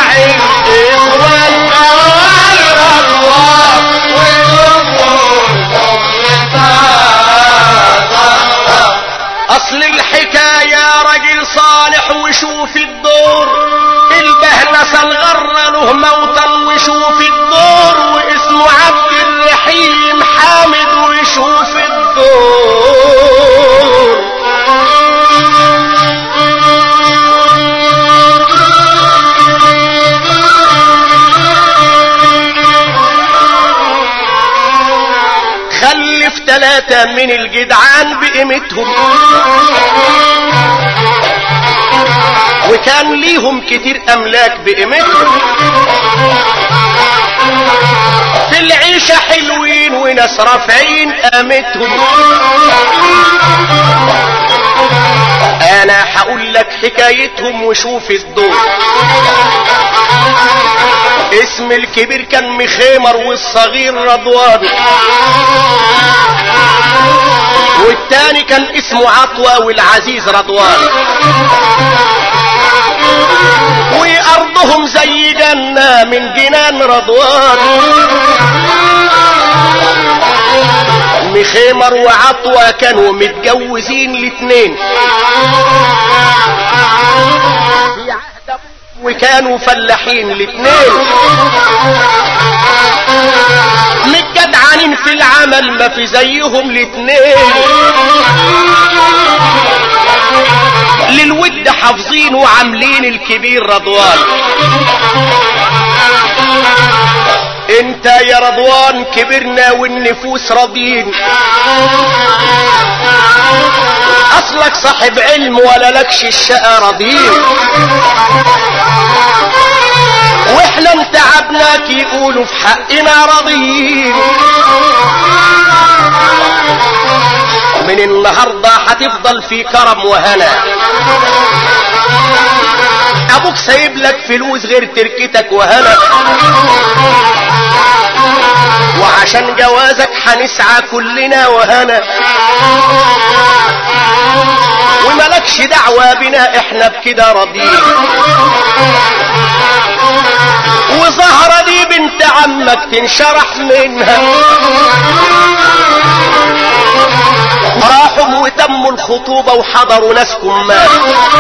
الاخوان اصل الحكاية راجل صالح وشوف الدور البهنسة الغرة له موتا وشوف الدور واسمه عبد الرحيم حامد وشوف الدور خلف ثلاثة من الجدعان بقيمتهم وكان ليهم كتير املاك بقيمتهم في العيشة حلوين وناس رافعين قامتهم انا هقول لك حكايتهم وشوف الدور اسم الكبير كان مخيمر والصغير رضوان والتاني كان اسمه عطوة والعزيز رضوان وارضهم زي جنة من جنان رضوان مخيمر وعطوة كانوا متجوزين الاتنين وكانوا فلاحين الاتنين متجدعنين في العمل ما في زيهم الاتنين للود حافظين وعاملين الكبير رضوان انت يا رضوان كبرنا والنفوس راضيين اصلك صاحب علم ولا لكش الشقى راضيين واحنا انتعبناك يقولوا في حقنا راضيين من النهاردة هتفضل في كرم وهنا ابوك سايب لك فلوس غير تركتك وهنا وعشان جوازك هنسعى كلنا وهنا وملكش دعوة بنا احنا بكده راضيين وزهرة دي بنت عمك تنشرح منها راحوا وتموا الخطوبة وحضروا ناس كمال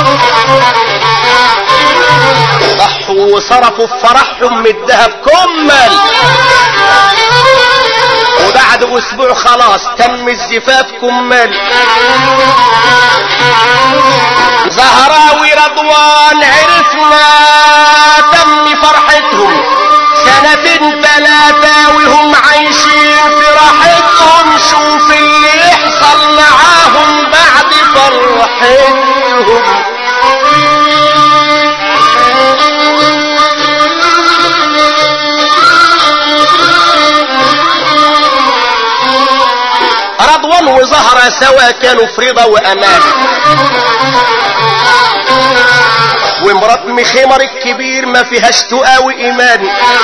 ضحوا وصرفوا في فرحهم من الذهب كمل وبعد اسبوع خلاص تم الزفاف كمل زهراوي رضوان عرفنا تم فرحتهم سنتين ثلاثة وهم عايشين في راحتهم شوف اللي يحصل معاهم بعد فرحتهم رضوان وزهرة سوا كانوا في رضا وامان ومرات مخمر الكبير ما فيهاش تقى وايمان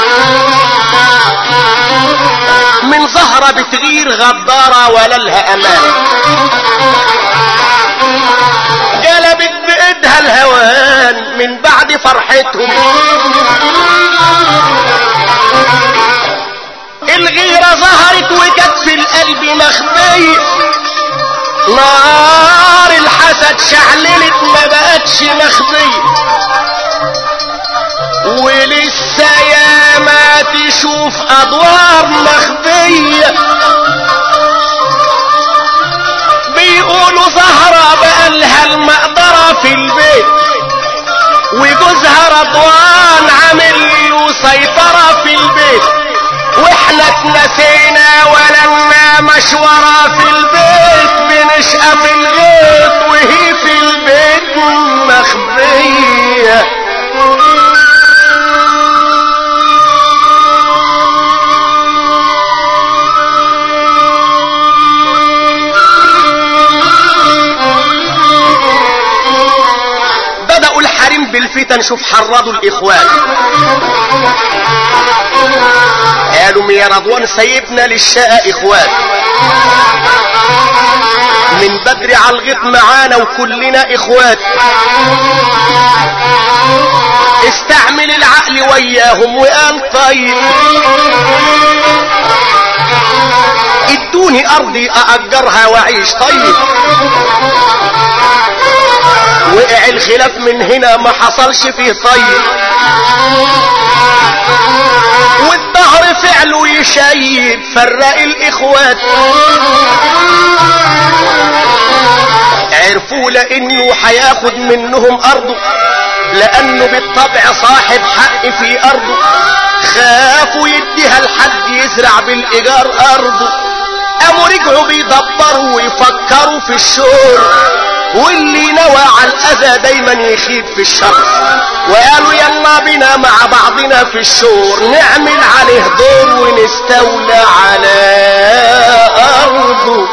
من زهرة بتغير غدارة ولا لها امان جلبت بايدها الهوان من بعد فرحتهم الغيرة ظهرت وكانت في القلب مخبية نار الحسد شعللت ما بقتش مخبية ولسه يا ما تشوف ادوار مخبية بيقولوا زهرة بقالها المقدرة في البيت وجوزها رضوان عامل له سيطرة في البيت واحنا اتنسينا ولنا مشورة في البيت بنشقى في الغيط وهي في البيت مخبية بدأوا الحريم بالفتن شوف حرضوا الاخوان قالوا يا رضوان سيبنا للشقة اخوات من بدري على الغيط معانا وكلنا اخوات استعمل العقل العدل وياهم وقال طيب ادوني ارضي ااجرها واعيش طيب وقع الخلاف من هنا ما حصلش فيه طيب والظهر فعله يشيب فرق الاخوات عرفوا لانه هياخد منهم ارضه لانه بالطبع صاحب حق في ارضه خافوا يديها لحد يزرع بالايجار ارضه قاموا رجعوا بيدبروا ويفكروا في الشور واللي نوى على الاذى دايما يخيب في الشر وقالوا يلا بنا مع بعضنا في الشور نعمل عليه دور ونستولى على ارضه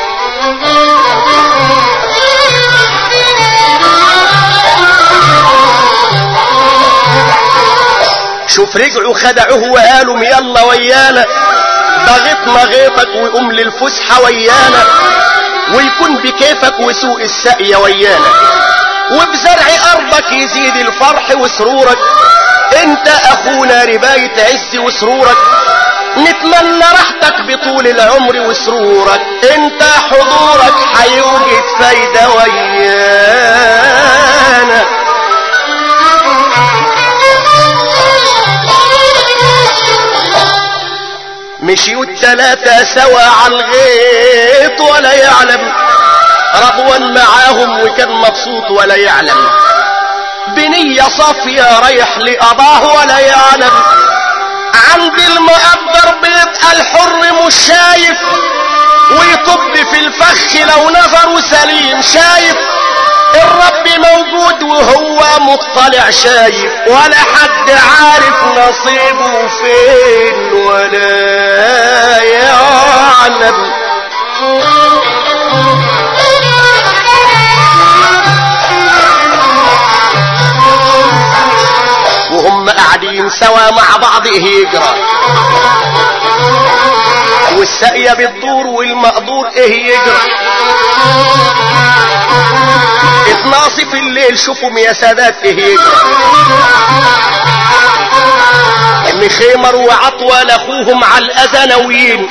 شوف رجعوا خدعوه وقالوا يلا ويانا ضغطنا غيطك وقوم للفسحة ويانا ويكون بكيفك وسوق السقية ويانا وبزرع ارضك يزيد الفرح وسرورك انت اخونا رباية عز وسرورك نتمنى راحتك بطول العمر وسرورك انت حضورك هيوجد فايدة ويانا مشيوا التلاتة سوا على الغيط ولا يعلم رضوان معاهم وكان مبسوط ولا يعلم بنية صافية رايح لأباه ولا يعلم عند المقدر بيبقى الحر مش شايف ويطب في الفخ لو نظره سليم شايف الرب موجود وهو مطلع شايف ولا حد عارف نصيبه فين ولا يعلم وهم قاعدين سوا مع بعض هيجرة والسقية بتدور والمقدور ايه يجرى اتناصي في الليل شوفوا يا سادات ايه يجرى ان خيمر وعطوة لاخوهم على الاذى ناويين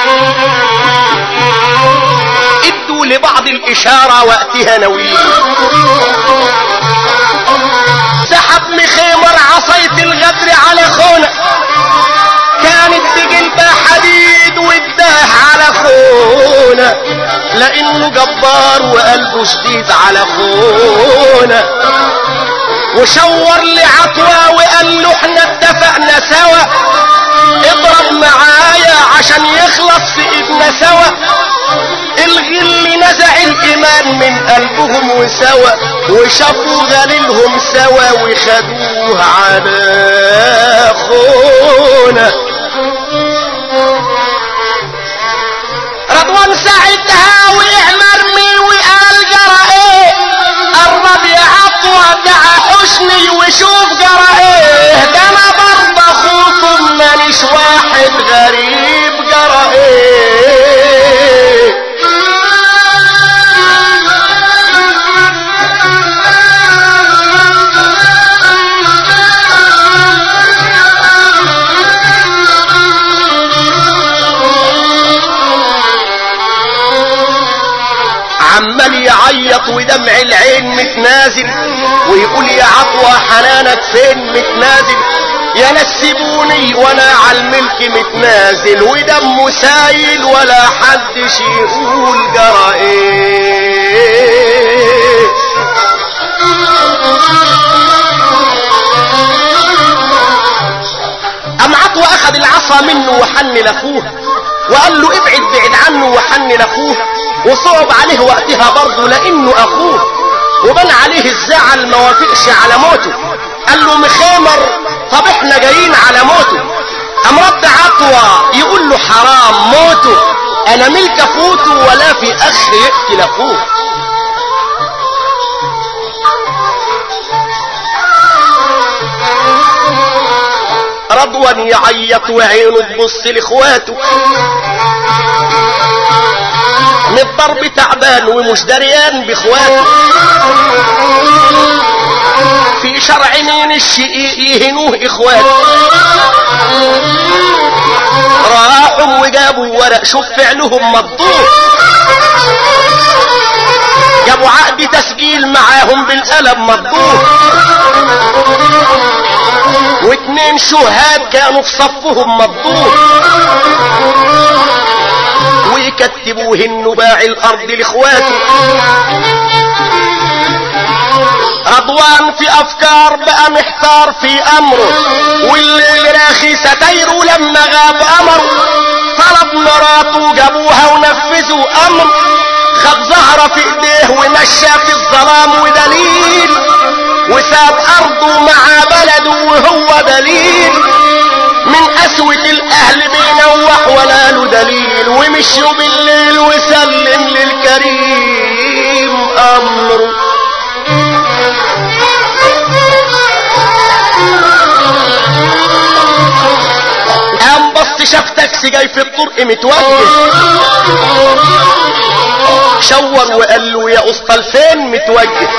ادوا لبعض الاشارة وقتها ناويين سحب مخيمر عصاية الغدر على خونا كانت بجلبة حديد واداه على خونا لانه جبار وقلبه شديد على خونا وشور لعطوة وقال له احنا اتفقنا سوا اضرب معايا عشان يخلص في ايدنا سوا الغل نزع الايمان من قلبهم وسوا وشافوا غليلهم سوا وخدوه على خونا رضوان ساعدها وقع مرمي وقال جرى ايه قرب يا عطوة دعا حسني وشوف جرى ايه ده انا برضه اخوكم مانيش واحد غريب جرى ايه عمال يعيط ودمع العين متنازل ويقول يا عطوة حنانك فين متنازل يا نسبوني وانا على الملك متنازل ودمه سايل ولا حدش يقول جرى ايه قام عطوة اخذ العصا منه وحن لاخوه وقال له ابعد بعد عنه وحن لاخوه وصعب عليه وقتها برضه لانه اخوه وبان عليه الزعل ما وافقش على موته قال له مخامر طب احنا جايين على موته قام رد عطوة يقول له حرام موته انا ملك افوته ولا في اخ يقتل اخوه رضوان يعيط وعينه تبص لاخواته من الضرب تعبان ومش دريان باخواته في شرع مين الشقيق يهنوه اخواته راحوا وجابوا ورق شوف فعلهم مضوح جابوا عقد تسجيل معاهم بالقلم مضبوط واتنين شهاد كانوا في صفهم مضبوط ويكتبوه النباع الارض لاخواته رضوان في افكار بقى محتار في امره والليل راخي ستيره لما غاب امره طلب مراته جابوها ونفذوا امر خد زهرة في ايديه ومشى في الظلام ودليل وساب ارضه مع بلده وهو دليل من قسوة الاهل بينوح ولا له دليل ومشوا بالليل وسلم للكريم امره قام بص شاف تاكسي جاي في الطرق متوجه شور وقال له يا اسطى لفين متوجه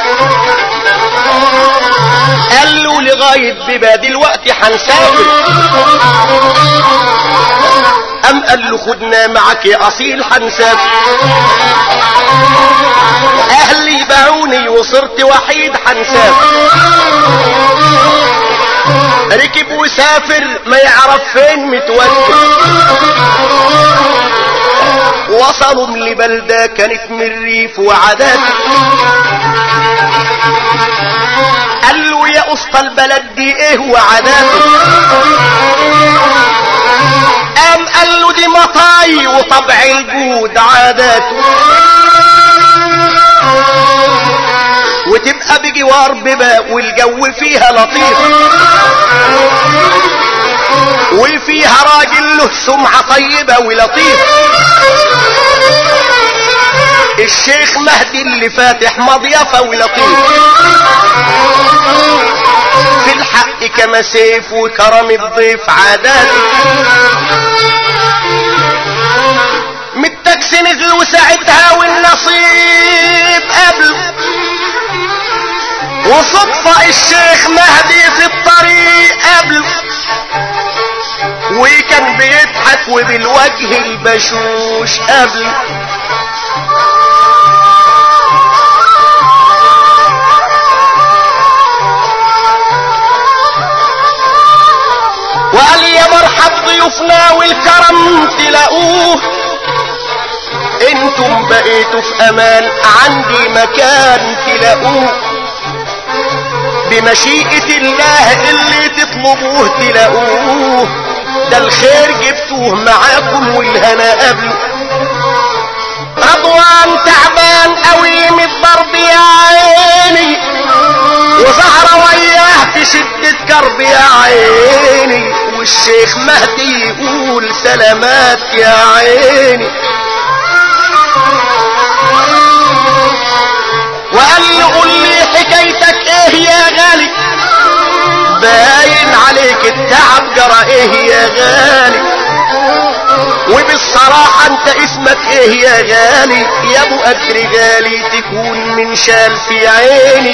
قال له لغاية بيبقى دلوقتي هنسافر قام قال له خدنا معك يا اصيل هنسافر اهلي باعوني وصرت وحيد هنسافر ركب وسافر ما يعرف فين متوجه وصلوا لبلدة كانت من الريف وعادات قال له يا اسطى البلد دي ايه وعاداته قام قال له دي مطاي وطبع الجود عاداته وتبقى بجوار ببا والجو فيها لطيف وفيها راجل له سمعة طيبة ولطيف الشيخ مهدي اللي فاتح مضيفة ولطيف في الحق كما سيف وكرم الضيف عادات من التاكسي نزل وساعدها والنصيب قبله وصدفة الشيخ مهدي في الطريق قبله وكان بيضحك وبالوجه البشوش قبله وقال يا مرحب ضيوفنا والكرم تلاقوه انتم بقيتوا في امان عندي مكان تلاقوه بمشيئة الله اللي تطلبوه تلاقوه ده الخير جبتوه معاكم والهنا قبله رضوان تعبان قوي من الضرب يا عيني وزهرة وياه في شدة كرب يا عيني والشيخ مهدي يقول سلامات يا عيني وقال لي قول لي حكايتك ايه يا غالي باين عليك التعب جرى ايه يا غالي وبالصراحة انت اسمك ايه يا غالي يا ابو قدر غالي تكون من شال في عيني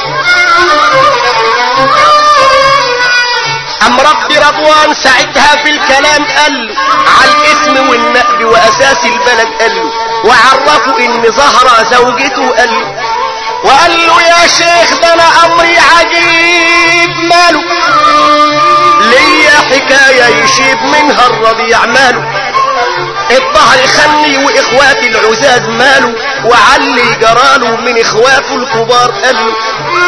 ام ربي رضوان ساعتها في الكلام قال له على الاسم والنقد واساس البلد قال له وعرفوا ان زهرة زوجته قال له وقال له يا شيخ ده انا امري عجيب ماله ليا حكاية يشيب منها الرضيع ماله الظهر خني واخواتي العزاز ماله وعلي جراله من اخواته الكبار قال له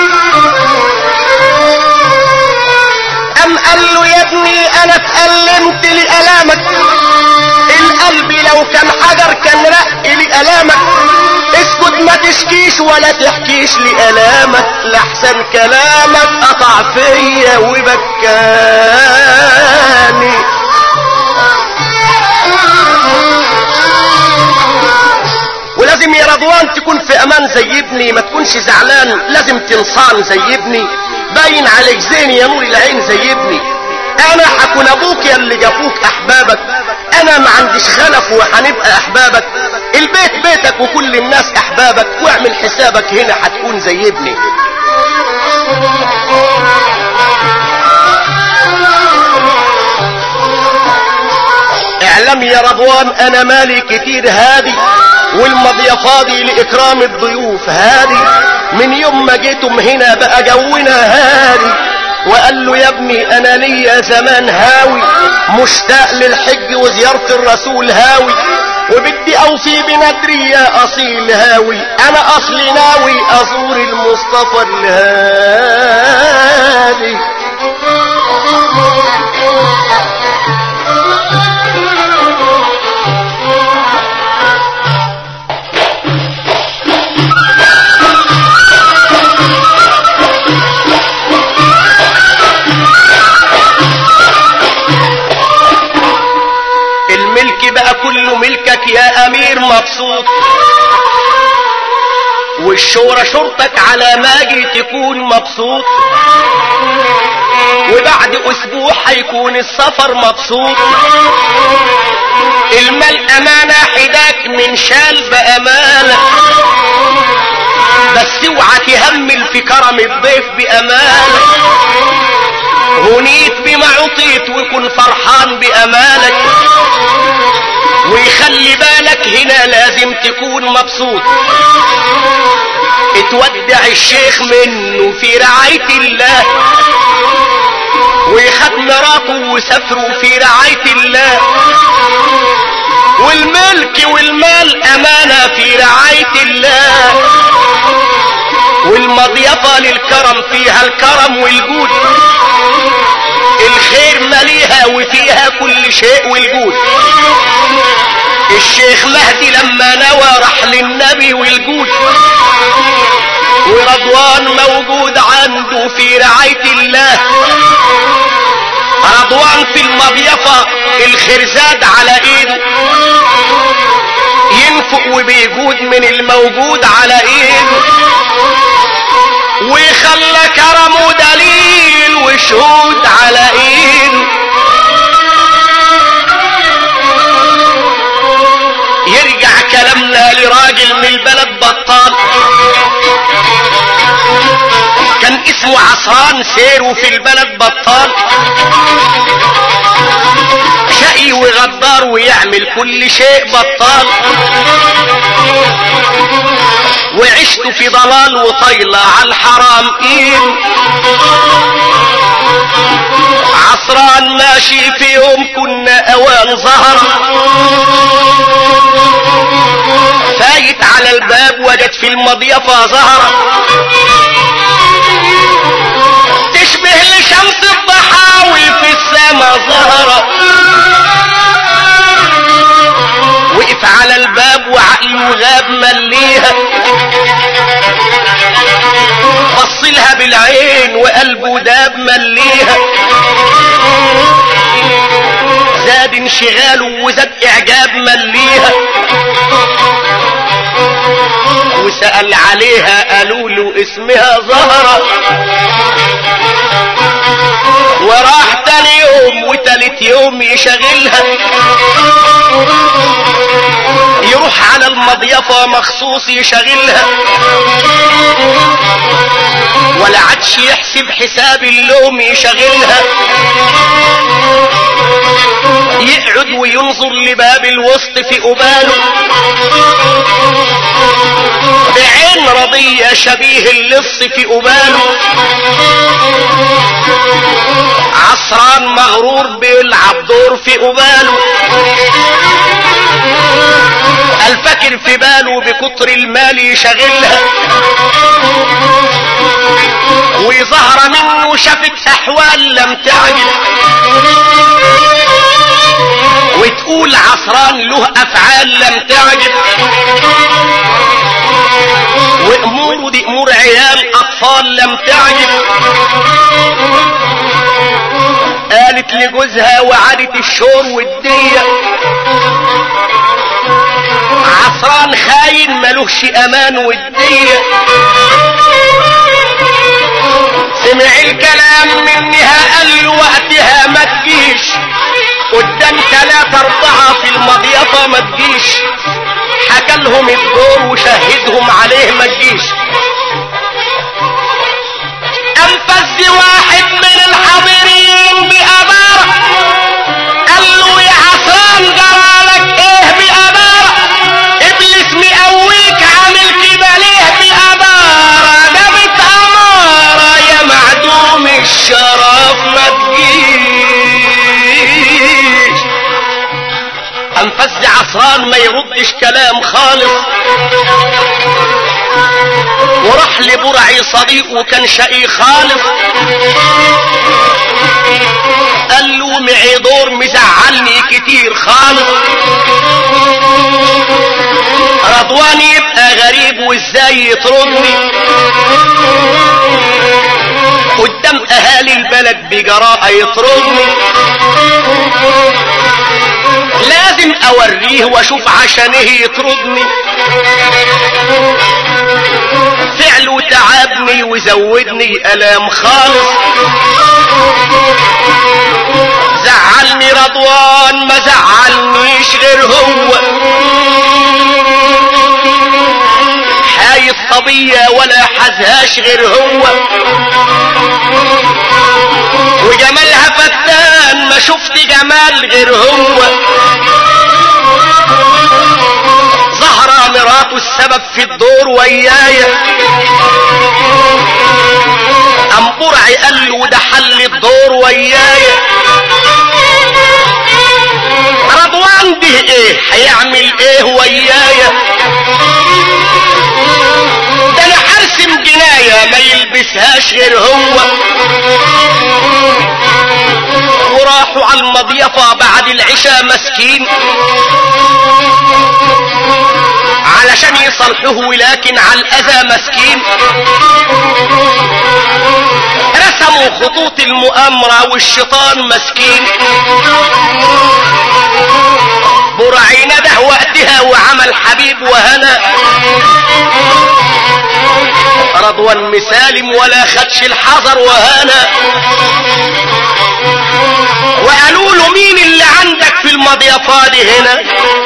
ام قال له يا ابني انا اتألمت لألامك القلب لو كان حجر كان رق لألامك اسكت ما تشكيش ولا تحكيش لألامك لحسن كلامك قطع فيا وبكاني ولازم يا رضوان تكون في امان زي ابني ما تكونش زعلان لازم تنصان زي ابني باين عليك زين يا نور العين زي ابني انا حكون ابوك يا اللي جابوك احبابك انا ما عنديش خلف وهنبقى احبابك البيت بيتك وكل الناس احبابك واعمل حسابك هنا هتكون زي ابني اعلم يا رضوان انا مالي كتير هادي والمضية فاضي لاكرام الضيوف هادي من يوم ما جيتم هنا بقى جونا هادي وقال له يا ابني انا ليا زمان هاوي مشتاق للحج وزيارة الرسول هاوي وبدي اوفي بندري يا اصيل هاوي انا اصلي ناوي ازور المصطفى الهادي الملك بقى كله ملكك يا امير مبسوط والشورى شرطك على ماجي تكون مبسوط وبعد اسبوع هيكون السفر مبسوط المال امانة حداك من شال بامانة بس اوعى تهمل في كرم الضيف بامانة هنيت بما عطيت وكن فرحان بامالك ويخلي بالك هنا لازم تكون مبسوط اتودع الشيخ منه في رعاية الله وخد مراته وسافروا في رعاية الله والملك والمال امانة في رعاية الله والمضيفة للكرم فيها الكرم والجود الخير مليها وفيها كل شيء والجود الشيخ مهدي لما نوى راح للنبي والجود ورضوان موجود عنده في رعاية الله رضوان في المضيفة الخير زاد على ايده ينفق وبيجود من الموجود على ايده وخلى كرمه دليل وشهود على ايده يرجع كلامنا لراجل من البلد بطال كان اسمه عصران سيره في البلد بطال شقي وغدار ويعمل كل شيء بطال وعشت في ضلال وطيلة على الحرام ايد عصران ماشي في يوم كنا اوان ظهر فايت على الباب وجد في المضيفة زهرة تشبه لشمس الضحاوي في السما زهرة وقف على الباب وعقله غاب مليها بصلها بالعين وقلبه داب مليها زاد انشغاله وزاد اعجاب مليها وسأل عليها قالوا له اسمها زهرة وراح تاني يوم وتالت يوم يشغلها يروح على المضيفة مخصوص يشغلها ولا عادش يحسب حساب اللوم يشغلها يقعد وينظر لباب الوسط في قباله بعين رضية شبيه اللص في قباله عصران مغرور بيلعب دور في قباله الفكر في باله بكتر المال يشغلها وظهر منه شافت احوال لم تعجب وتقول عصران له افعال لم تعجب واموره دي امور عيال اطفال لم تعجب قالت لجوزها وعادت الشور والدية عصران خاين ملوش امان والدية سمع الكلام منها قال له وقتها ما تجيش قدام ثلاثة أربعة في المضيفة ما تجيش حكى لهم الدور وشهدهم عليه ما تجيش أنفذ واحد من الحاضرين بأمارة قال له يا عصران جرالك ايه بأمارة ابليس مقويك عامل كده ليه بأمارة ده بتأمارة يا معدوم الشرف ما تجيش أنفذ عصران ما يردش كلام خالص وراح لبرعي صديقه كان شقي خالص قال له معي دور مزعلني كتير خالص رضوان يبقى غريب وازاي يطردني قدام اهالي البلد بجراءة يطردني لازم اوريه واشوف عشان ايه يطردني فعله تعبني وزودني الام خالص زعلني رضوان ما زعلنيش غير هو حايف قضية ولا حزهاش غير هو وجمالها فتان ما شفت جمال غير هو زهرة مراته السبب في الدور ويايا ام برعي قال له ده حل الدور ويايا رضوان به ايه هيعمل ايه ويايا ده انا حرسم جناية ما يلبسهاش غير هو وراحوا على المضيفة بعد العشاء مسكين علشان يصلحوه ولكن على الاذى مسكين رسموا خطوط المؤامرة والشيطان مسكين برعي نده وقتها وعمل حبيب وهنا رضوان مسالم ولا خدش الحذر وهنا وقالوا له مين اللي عندك في المضيفات هنا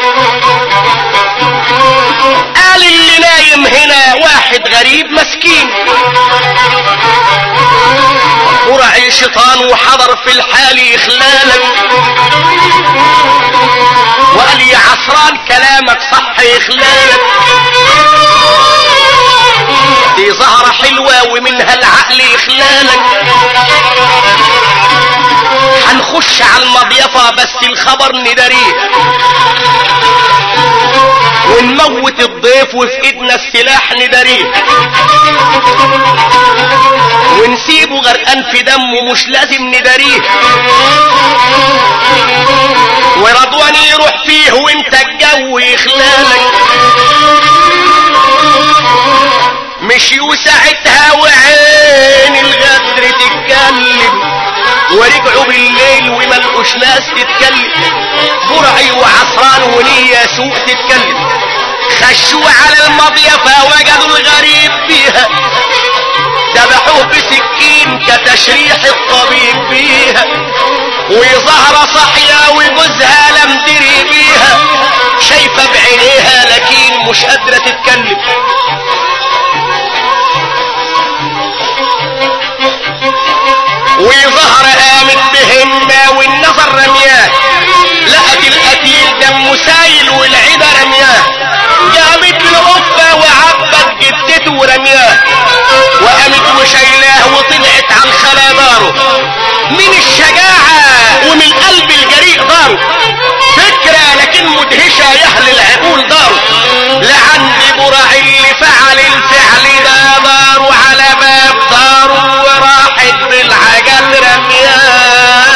قال اللي نايم هنا واحد غريب مسكين ورعي شيطان وحضر في الحال يخلالك وقال يا عصران كلامك صح يخلالك دي زهرة حلوة ومنها العقل يخلالك هنخش على المضيفة بس الخبر نداريه ونموت الضيف وفي ايدنا السلاح نداريه ونسيبه غرقان في دمه مش لازم نداريه ورضوان يروح فيه وانت الجو يخلالك مشيوا ساعتها وعين الغدر تتكلم ورجعوا بالليل وملقوش ناس تتكلم برعي وعصران ونية سوء تتكلم خشوا على المضيفة وجدوا الغريب فيها ذبحوه بسكين كتشريح الطبيب بيها وزهرة صحية وجوزها لم تري بيها شايفة بعينيها لكن مش قادرة تتكلم وظهر قامت بهمة والنظر رمياه لقت القتيل دمه سايل والعيدة رمياه قامت القفة وعبت جدته ورمياه وقامت وشايلاه وطلعت عن خلا داره من الشجاعة ومن قلب الجريء داره فكرة لكن مدهشة يا اهل العقول داره لعند برع اللي فعل الفعل ده داره على باب داره وراحت بالعجل رمياه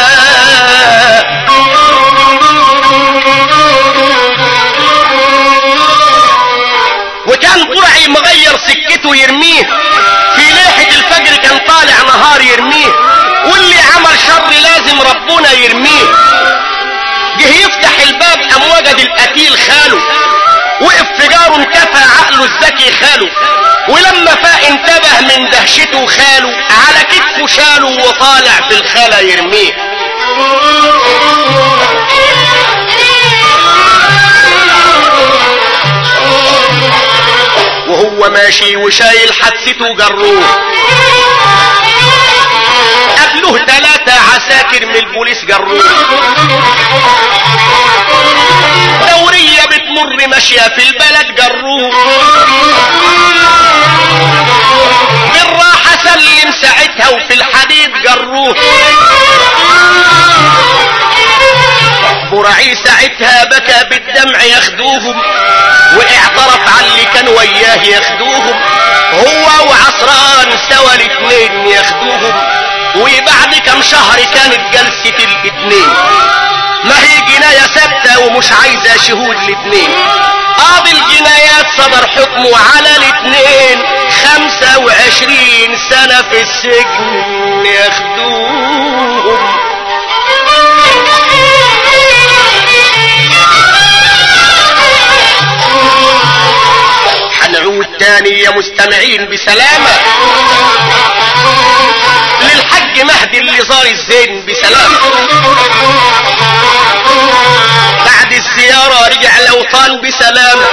وكان برعي مغير سكته يرميه في ليحة الفجر كان طالع نهار يرميه واللي عمل شر لازم ربنا يرميه جه يفتح الباب ام وجد القتيل خاله وقف في جاره انكفى عقله الذكي خاله ولما فاق انتبه من دهشته خاله على كتفه شاله وطالع في الخلا يرميه وهو ماشي وشايل حدسته جروه قبله ثلاثة عساكر من البوليس جروه دورية بتمر ماشية في البلد جروه بالراحة سلم ساعتها وفي الحديد جروه برعي ساعتها بكى بالدمع ياخدوهم واعترف على اللي كان وياه ياخدوهم هو وعصران سوا الاتنين ياخدوهم وبعد كم شهر كانت جلسة الاتنين ما هي جناية ثابتة ومش عايزة شهود الاتنين قاضي الجنايات صدر حكمه على الاتنين خمسة وعشرين سنة في السجن ياخدوهم هنعود تاني يا مستمعين بسلامة للحج مهدي اللي زار الزين بسلامة بعد الزيارة رجع لوطان بسلامة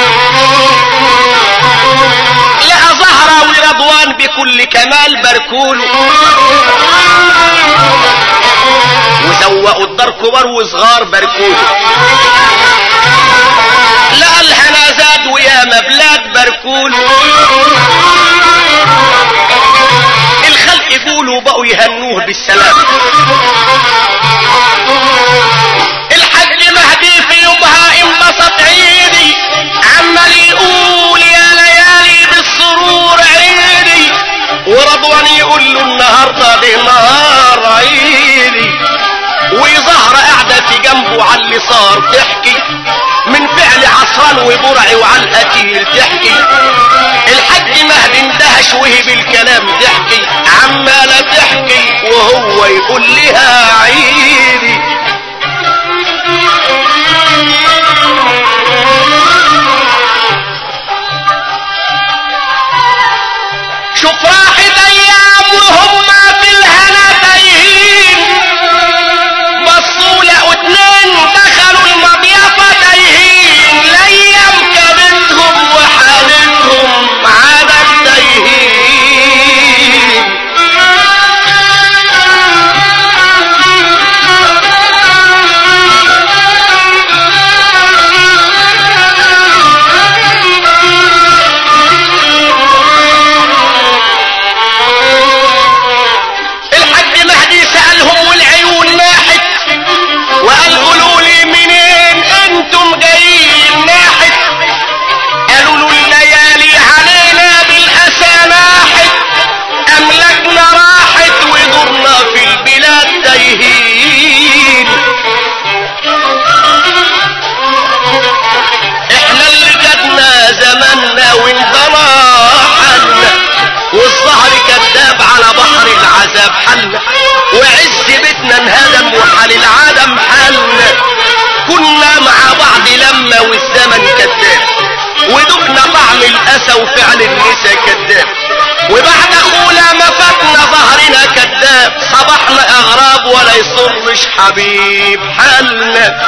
لقى زهرة ورضوان بكل كمال باركوله وزوقوا الدار كبار وصغار باركوله لقى الهنا زاد وياما بلاد باركوله الخلق يقولوا بقوا يهنوه بالسلام الحج مهدي في يومها انبسط عيدي عمال يقول يا ليالي بالسرور عيدي ورضوان يقول له النهارده ده نهار عيدي وزهرة قاعدة في جنبه على اللي صار تحكي من فعل عصران وبرع وعلى القتيل تحكي الحاج مهدي اندهش وهي بالكلام تحكي عمالة تحكي وهو يقول لها عيدي شوف راحت ايام وهم في الهنا تايهين بصوا لقوا اتنين دخلوا المضيافة تايهين الايام كانتهم وحالتهم عدد تايهين الحاج مهدي سألهم والعيون ناحت وقال قولوا لي منين انتم جايين ناحت قالوا له الليالي علينا بالاسى ناحت املاكنا راحت ودورنا في البلاد تايهين احنا اللي جدنا زماننا وانضنا حالنا والظهر كذاب على بحر العذاب حالنا وعز بيتنا انهدم وحال العدم حالنا كنا مع بعض لما والزمن كذاب ودقنا طعم الاسى وفعل النسا كذاب وبعد اخونا ما فاتنا ظهرنا كذاب صبحنا اغراب ولا يصرش حبيب حالنا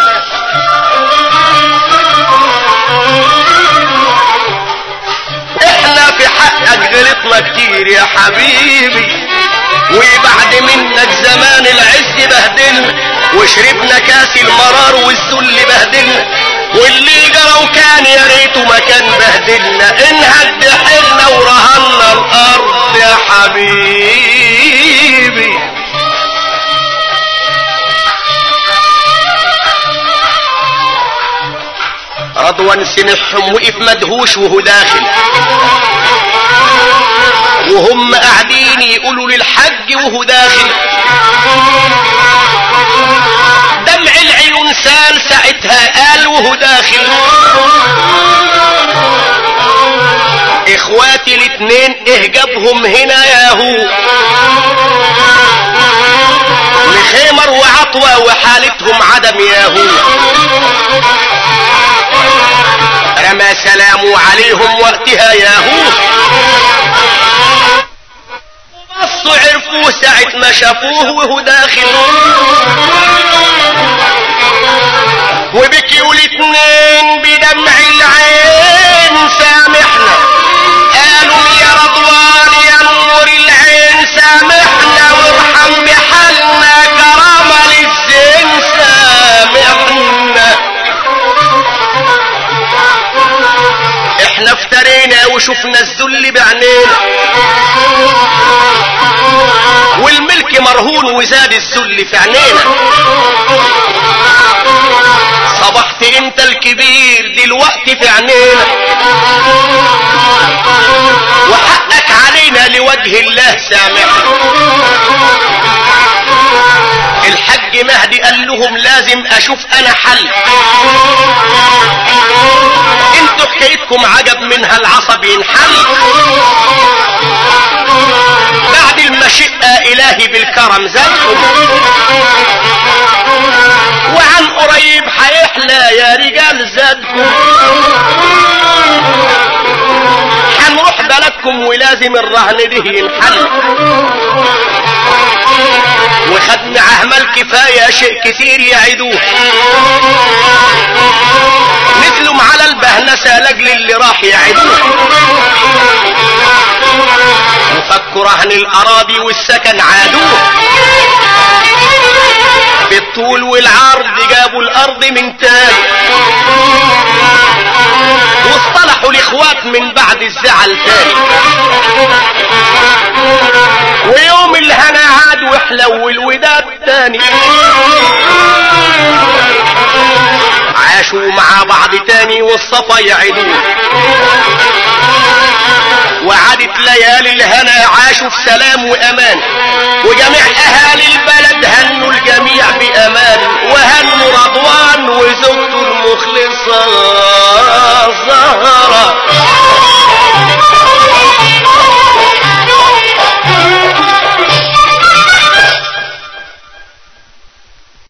احنا في حقك غلطنا كتير يا حبيبي وبعد منك زمان العز بهدلنا وشربنا كاس المرار والذل بهدلنا واللي جرى وكان يا ريته ما كان بهدلنا انهد بحيلنا ورهنا الارض يا حبيبي رضوان سمعهم وقف مدهوش وهو داخل وهم قاعدين يقولوا للحج وهو داخل دمع العيون سال ساعتها قال وهو داخل اخواتي الاتنين اهجبهم هنا يا هو مخيمر وعطوة وحالتهم عدم يا هو رمى سلامه عليهم وقتها يا هو بصوا عرفوه ساعة ما شافوه وهو داخل وبكيوا الاتنين بدمع العين سامحنا وشفنا الذل بعينينا والملك مرهون وزاد الذل في عينينا صبحت انت الكبير دلوقتي في عينينا وحقك علينا لوجه الله سامحنا الحج مهدي قال لهم لازم اشوف انا حل انتوا حكايتكم عجب منها العصب ينحل بعد المشيئة الهي بالكرم زادكم وعن قريب هيحلى يا رجال زادكم هنروح بلدكم ولازم الرهن ده ينحل وخدنا عهم الكفاية شيء كثير يعيدوه نزلوا على البهنسة لاجل اللي راح يعيدوه وفكوا رهن الاراضي والسكن عادوه بالطول والعرض جابوا الارض من تاني واصطلحوا الاخوات من بعد الزعل تاني ويوم الهنا عاد وحلو الوداد تاني عاشوا مع بعض تاني والصفا يعيدوه وعادت ليالي الهنا عاشوا في سلام وامان وجميع اهالي البلد هنوا الجميع بامان وهنوا رضوان وزوجته المخلصه